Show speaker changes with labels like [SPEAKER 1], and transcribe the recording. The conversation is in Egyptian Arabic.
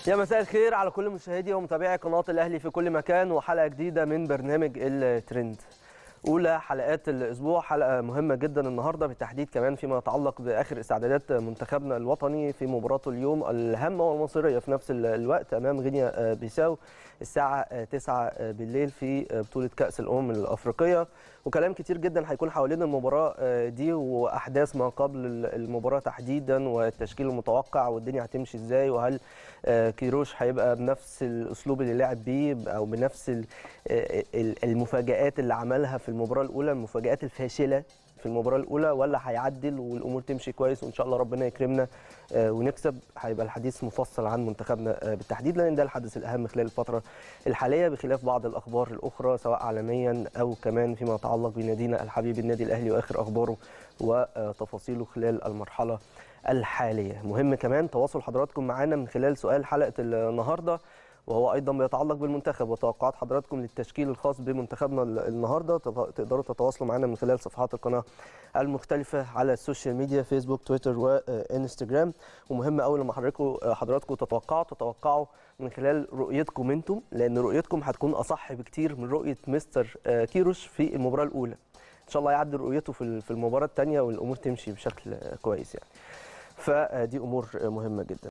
[SPEAKER 1] يا مساء الخير على كل مشاهدي ومتابعي قناة الأهلي في كل مكان وحلقة جديدة من برنامج الترند أولى حلقات الأسبوع حلقة مهمة جدا النهاردة بالتحديد كمان فيما يتعلق بآخر استعدادات منتخبنا الوطني في مباراته اليوم الهامة والمصيرية في نفس الوقت أمام غينيا بيساو الساعة 9 بالليل في بطولة كأس الأمم الأفريقية وكلام كتير جدا هيكون حوالين المباراة دي وأحداث ما قبل المباراة تحديدا والتشكيل المتوقع والدنيا هتمشي ازاي وهل كيروش هيبقى بنفس الأسلوب اللي لعب بيه أو بنفس المفاجآت اللي عملها في المباراة الأولى المفاجآت الفاشلة في المباراه الاولى ولا هيعدل والامور تمشي كويس وان شاء الله ربنا يكرمنا ونكسب هيبقى الحديث مفصل عن منتخبنا بالتحديد لان ده الحدث الاهم خلال الفتره الحاليه بخلاف بعض الاخبار الاخرى سواء عالميا او كمان فيما يتعلق بنادينا الحبيب النادي الاهلي واخر اخباره وتفاصيله خلال المرحله الحاليه مهم كمان تواصل حضراتكم معانا من خلال سؤال حلقه النهارده وهو ايضا بيتعلق بالمنتخب وتوقعات حضراتكم للتشكيل الخاص بمنتخبنا النهارده تقدروا تتواصلوا معنا من خلال صفحات القناه المختلفه على السوشيال ميديا فيسبوك تويتر وانستجرام ومهم قوي لما حضراتكم حضراتكم تتوقعوا تتوقعوا من خلال رؤيتكم انتم لان رؤيتكم هتكون اصح بكتير من رؤيه مستر كيروش في المباراه الاولى ان شاء الله يعدل رؤيته في المباراه الثانيه والامور تمشي بشكل كويس يعني فدي امور مهمه جدا